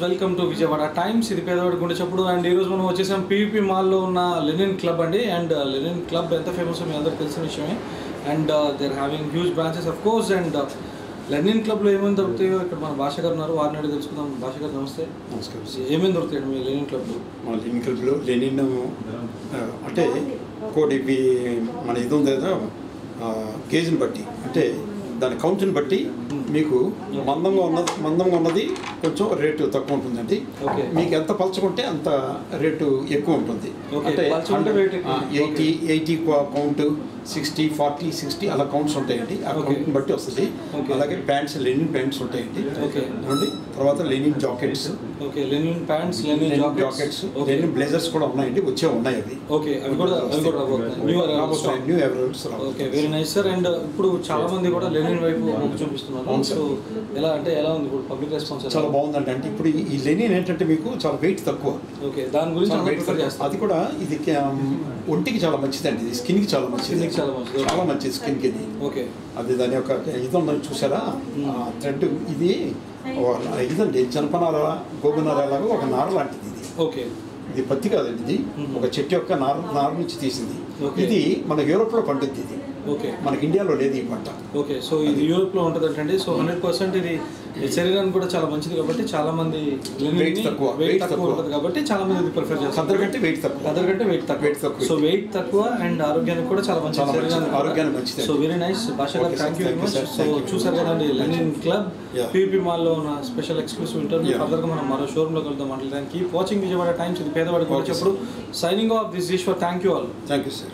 Welcome to Vijayawada times ఇది పేదవాడి గుండె చెప్పుడు అండ్ ఈరోజు మనం వచ్చేసాం పీవీపీ మాల్లో ఉన్న లెనిన్ క్లబ్ అండి అండ్ లెనిన్ క్లబ్ ఎంత ఫేమస్ మీ అందరికి తెలిసిన విషయమే and they are having huge branches of course and linen క్లబ్లో ఏమేమి దొరుకుతాయో ఇక్కడ మన భాష గారు ఉన్నారు వారిని అడిగి తెలుసుకుందాం భాష గారు నమస్తే నమస్కారం సార్ ఏమేమి దొరుకుతాయండి మీ లెనిన్ క్లబ్లో మన లెనిన్ క్లబ్లో లెనిన్ ఆ, అంటే ఇంకోటి ఇవి మన ఇది ఉంది కదా ఆ, గేజ్ని బట్టి అంటే దాని కౌంట్ని బట్టి మీకు మందంగా ఉన్నది మందంగా ఉన్నది కొంచెం రేటు తక్కువ ఉంటుందండి Okay. మీకు ఎంత పలుచుకుంటే అంత రేటు ఎక్కువ ఉంటుంది Okay, పలుచకుంటే weight ఎక్కువ. Eighty eighty count sixty forty sixty అలా కౌంట్స్ ఉంటాయండి ఆ Okay. కౌంట్ని బట్టి వస్తుంది Okay. అలాగే ప్యాంట్స్ లెనిన్ ప్యాంట్స్ ఉంటాయండి Okay. ఏమండి? తర్వాత linen jackets okay linen pants linen linen jackets jackets okay linen blazers కూడా ఉన్నాయండి వచ్చే ఉన్నాయి అవి ఓకే అవి కూడా అవి కూడా రాబోతున్నాయి న్యూ రాబోతున్నాయి new availables okay very nice sir and ఇప్పుడు చాలా మంది కూడా లెనిన్ వైపు మొగ్గు చూపిస్తున్నారు అవును సో సార్. ఎలా అంటే ఎలా ఉంది ఇప్పుడు పబ్లిక్ రెస్పాన్స్ చాలా బాగుందండి అంటే ఇప్పుడు ఈ- ఈ లెనిన్ ఏంటంటే మీకు చాలా వెయిట్ తక్కువ ఓకే దాని గురించి చాలా అందరూ weight ప్రిఫర్ తక్కువ. చేస్తారు అది కూడా ఇది um, ఒంటికి చాలా మంచిదండి ఇది స్కిన్ కి చాలా మంచిది Skin కి చాలా మంచిది. చాలా మంచిది స్కిన్ కి ఇది ఓకే అది దాని యొక్క ఇది ఉన్నది చూసారా థ్రెడ్ ఇది ఒక ఇదండి జనపనార గోగునార లాగా ఒక నార లాంటిది ఇది ఓకే ఇది పత్తి కాదండి ఇది Mhm. ఒక చెట్టు యొక్క నార నార నుంచి తీసింది Okay. ఇది మన యూరోప్ లో పండుద్ది ఇది ఓకే మనకి ఇండియాలో లేదు ఈ పంట ఓకే సో ఇది యూరోప్ లో ఉంటుంది అంటే సో హండ్రెడ్ పర్సెంట్ ఇది శరీరానికి కూడా చాలా మంచిది కాబట్టి చాలా మంది Weight తక్కువ, వెయిట్ weight తక్కువ తక్కువ. ఉంటుంది కాబట్టి చాలా మంది ఇది ప్రిఫర్ చేస్తారు ఖద్దరు కంటే వెయిట్ తక్కువ అదర్ కంటే వెయిట్ తక్కువ Weight తక్కువ. సో వెయిట్ తక్కువ అండ్ ఆరోగ్యానికి కూడా చాలా మంచిది చాలా మంచిది. శరీరానికి కూడా. ఆరోగ్యానికి మంచిది. సో వెరీ నైస్ భాష గారు Okay, sir. Thank you very Thank you, much sir. So Thank you. చూసారు కదండి లెనిన్ క్లబ్ Yeah. పీపీ మాల్లో ఉన్న special exclusive interview Yeah. Further గా మనం మరో షోరూమ్ లో కలుద్దాం మాట్లాడడానికి కీప్ వాచింగ్ విజయవాడ టైమ్స్ ఇది పేదవాడి కూడా Okay, sir. చెప్పుడు signing off this Eshwar thank you all thank you sir